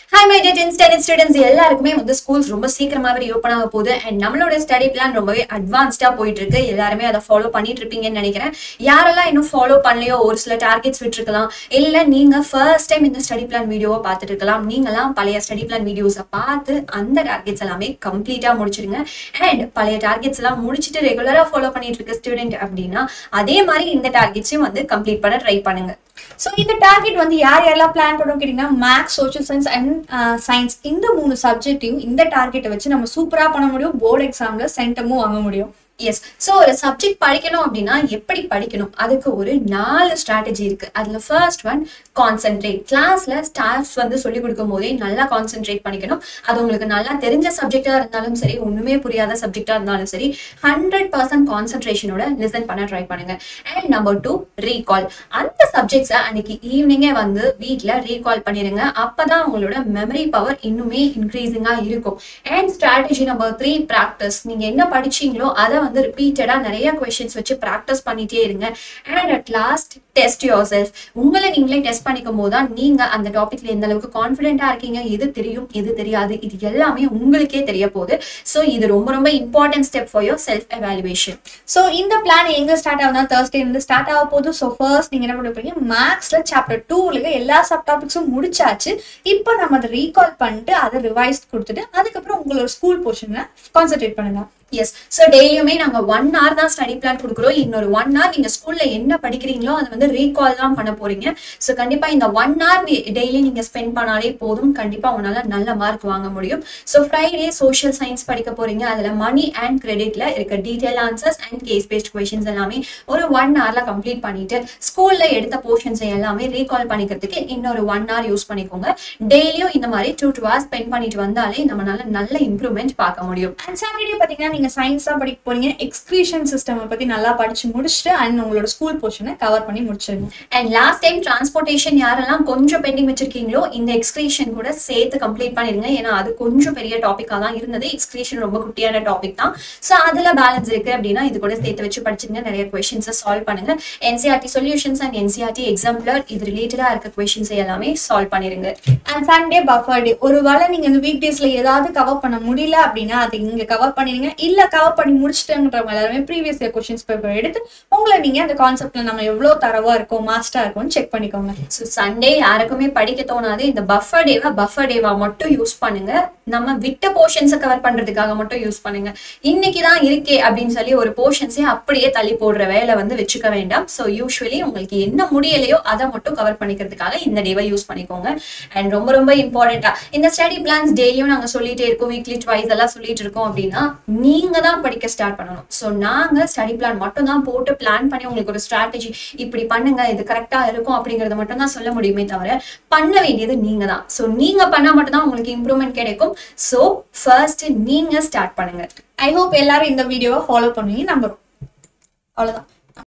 hi my ten study students எல்லாருக்குமே வந்து schools ரொம்ப சீக்கிரமாவே ஓப்பன் ஆக போகுது அண்ட் நம்மளோட ஸ்டடி பிளான் ரொம்பவே அட்வான்ஸ்டா போயிட்டு இருக்கு எல்லாருமே அதை ஃபாலோ பண்ணிட்டு இருப்பீங்கன்னு நினைக்கிறேன் யாரெல்லாம் இன்னும் ஃபாலோ பண்ணலையோ ஒரு சில டார்கெட்ஸ் விட்டுருக்கலாம் இல்ல நீங்க ஃபர்ஸ்ட் டைம் இந்த ஸ்டடி பிளான் வீடியோவை பார்த்துட்டு இருக்கலாம் நீங்களாம் பழைய ஸ்டடி பிளான் வீடியோஸை பார்த்து அந்த டார்கெட்ஸ் எல்லாமே கம்ப்ளீட்டா முடிச்சிடுங்க அண்ட் பழைய டார்கெட்ஸ் எல்லாம் முடிச்சுட்டு ரெகுலரா ஃபாலோ பண்ணிட்டு இருக்க ஸ்டூடெண்ட் அப்படின்னா அதே மாதிரி இந்த டார்கெட்ஸையும் வந்து கம்ப்ளீட் பண்ண ட்ரை பண்ணுங்க ஸோ இந்த டார்கெட் வந்து யார் யாரெல்லாம் பிளான் பண்ணோம் கேட்டிங்கன்னா maths social science and science இந்த மூணு சப்ஜெக்ட்டையும் இந்த டார்கெட்டை வச்சு நம்ம சூப்பராக பண்ண முடியும் போர்டு எக்ஸாமில் சென்டமும் வாங்க முடியும் எஸ் ஸோ ஒரு சப்ஜெக்ட் படிக்கணும் அப்படின்னா எப்படி படிக்கணும் அதுக்கு ஒரு நாலு ஸ்ட்ராட்டஜி இருக்கு அதுல ஃபர்ஸ்ட் ஒன் கான்சென்ட்ரேட் கிளாஸ்ல ஸ்டாஃப்ஸ் வந்து சொல்லி கொடுக்கும் போதே நல்லா கான்சென்ட்ரேட் பண்ணிக்கணும் அது உங்களுக்கு நல்லா தெரிஞ்ச சப்ஜெக்டா இருந்தாலும் சரி ஒண்ணுமே புரியாத சப்ஜெக்டா இருந்தாலும் சரி ஹண்ட்ரட் பர்சன்ட் கான்சென்ட்ரேஷனோட லிசன் பண்ண ட்ரை பண்ணுங்க அண்ட் நம்பர் டூ ரீகால் அந்த சப்ஜெக்ட்ஸை அன்னைக்கு ஈவினிங்கே வந்து வீட்டில் ரீகால் பண்ணிடுங்க அப்பதான் உங்களோட மெமரி பவர் இன்னுமே இன்க்ரீசிங்கா இருக்கும் and strategy number three practice நீங்க என்ன படிச்சீங்களோ அதை வந்து ரிப்பீட்டடா நிறைய கொஸ்டின்ஸ் வச்சு ப்ராக்டிஸ் பண்ணிட்டே இருங்க and at last test yourself உங்களை நீங்களே டெஸ்ட் பண்ணிக்கும் போது தான் நீங்க அந்த டாபிக்ல எந்த அளவுக்கு கான்ஃபிடென்ட்டா இருக்கீங்க எது தெரியும் எது தெரியாது இது எல்லாமே உங்களுக்கே தெரிய போகுது ஸோ இது ரொம்ப ரொம்ப important step for yourself evaluation so இந்த பிளான் எங்க ஸ்டார்ட் ஆகுதுன்னா தேர்ஸ்டே இருந்து ஸ்டார்ட் ஆக போகுது ஸோ ஃபர்ஸ்ட் நீங்க என்ன பண்ண போறீங்க மேக்ஸ்ல சாப்டர் டூல எல்லா சப் டாபிக்ஸும் முடிச்சாச்சு இப்போ நம்ம அதை ரீகால் பண்ணிட்டு அதை ரிவைஸ் கொடுத்துட்டு அதுக்கப்புறம் உங்களோட ஸ்கூல் போர்ஷனை கான்சென்ட்ரேட் பண்ணுங்க எஸ் ஸோ டெய்லியுமே நாங்கள் ஒன் ஹவர் தான் ஸ்டடி பிளான் கொடுக்குறோம் இன்னொரு ஒன் ஹவர் நீங்கள் ஸ்கூலில் என்ன படிக்கிறீங்களோ அதை வந்து ரீகால் தான் பண்ண போறீங்க ஸோ கண்டிப்பாக இந்த ஒன் ஹவர் டெய்லி நீங்கள் ஸ்பெண்ட் பண்ணாலே போதும் கண்டிப்பாக உங்களால் நல்ல மார்க் வாங்க முடியும் ஸோ ஃப்ரைடே சோஷியல் சயின்ஸ் படிக்க போறீங்க அதில் மணி அண்ட் கிரெடிட்ல இருக்க detail answers and case based questions எல்லாமே ஒரு ஒன் ஹவர்ல கம்ப்ளீட் பண்ணிட்டு ஸ்கூலில் எடுத்த போர்ஷன்ஸ் எல்லாமே ரீகால் பண்ணிக்கிறதுக்கு இன்னொரு ஒன் ஹவர் யூஸ் பண்ணிக்கோங்க டெய்லியும் இந்த மாதிரி டூ டூ ஹவர்ஸ் ஸ்பெண்ட் பண்ணிட்டு வந்தாலே நம்மளால நல்ல இம்ப்ரூவ்மெண்ட் பார்க்க முடியும் அண்ட் சாட்டர்டே பார்த்தீங்கன்னா நீங்கள் சயின்ஸ் தான் படிக்க போறீங்க எக்ஸ்கிரீஷன் சிஸ்டம் பற்றி நல்லா படிச்சு முடிச்சுட்டு அண்ட் உங்களோட ஸ்கூல் போர்ஷனை கவர் பண்ணி முடிச்சிருங்க அண்ட் லாஸ்ட் டைம் டிரான்ஸ்போர்ட்டேஷன் யாரெல்லாம் கொஞ்சம் பெண்டிங் வச்சிருக்கீங்களோ இந்த எக்ஸ்கிரீஷன் கூட சேர்த்து கம்ப்ளீட் பண்ணிருங்க ஏன்னா அது கொஞ்சம் பெரிய டாப்பிக்காக தான் இருந்தது எக்ஸ்கிரீஷன் ரொம்ப குட்டியான டாபிக் தான் ஸோ அதில் பேலன்ஸ் இருக்கு அப்படின்னா இது கூட சேர்த்து வச்சு படிச்சுங்க நிறைய கொஷின்ஸை சால்வ் பண்ணுங்க NCERT solutions and NCERT exemplar இது ரிலேட்டடாக இருக்க கொஷின்ஸ் எல்லாமே சால்வ் பண்ணிருங்க அண்ட் சண்டே பஃபர் டே ஒருவேளை நீங்க இந்த வீக் டேஸ்ல ஏதாவது கவர் பண்ண முடியல அப்படின்னா அதை இங்க கவர் பண்ணிடுங்க இல்ல கவர் பண்ணி முடிச்சிட்டேன்றவங்க எல்லாருமே ப்ரீவியஸ் இயர் கொஸ்டின்ஸ் பேப்பர் எடுத்து உங்களை நீங்க அந்த கான்செப்ட்ல நம்ம எவ்வளவு தரவா இருக்கோம் மாஸ்டா இருக்கோம் செக் பண்ணிக்கோங்க ஸோ சண்டே யாருக்குமே படிக்க தோணாது இந்த பஃபர் டேவா பஃபர் டேவா மட்டும் யூஸ் பண்ணுங்க நம்ம விட்ட போர்ஷன்ஸை கவர் பண்றதுக்காக மட்டும் யூஸ் பண்ணுங்க இன்னைக்கு தான் இருக்கே அப்படின்னு சொல்லி ஒரு போர்ஷன்ஸே அப்படியே தள்ளி போடுற வேலை வந்து வச்சுக்க வேண்டாம் ஸோ யூஸ்வலி உங்களுக்கு என்ன முடியலையோ அதை மட்டும் கவர் பண்ணிக்கிறதுக்காக இந்த டேவை யூஸ் பண்ணிக்கோங்க அண்ட் ரொம்ப ரொம்ப இம்பார்ட்டண்டா இந்த ஸ்டடி பிளான்ஸ் டெய்லியும் நாங்கள் சொல்லிட்டே இருக்கோம் வீக்லி ட்வைஸ் எல்லாம் சொல்லிட்டு இருக்கோம் அப்படின்னா நீங்க தான் படிக்க ஸ்டார்ட் பண்ணணும் ஸோ நாங்க ஸ்டடி பிளான் மட்டும் தான் போட்டு பிளான் பண்ணி உங்களுக்கு ஒரு ஸ்ட்ராட்டஜி இப்படி பண்ணுங்க இது கரெக்டா இருக்கும் அப்படிங்கறத மட்டும் தான் சொல்ல முடியுமே தவிர பண்ண வேண்டியது நீங்க தான் ஸோ நீங்க பண்ணா மட்டும் தான் உங்களுக்கு இம்ப்ரூவ்மெண்ட் கிடைக்கும் ஸோ ஃபர்ஸ்ட் நீங்க ஸ்டார்ட் பண்ணுங்க ஐ ஹோப் எல்லாரும் இந்த வீடியோவை ஃபாலோ பண்ணுவீங்க நம்புறோம் அவ்வளவுதான்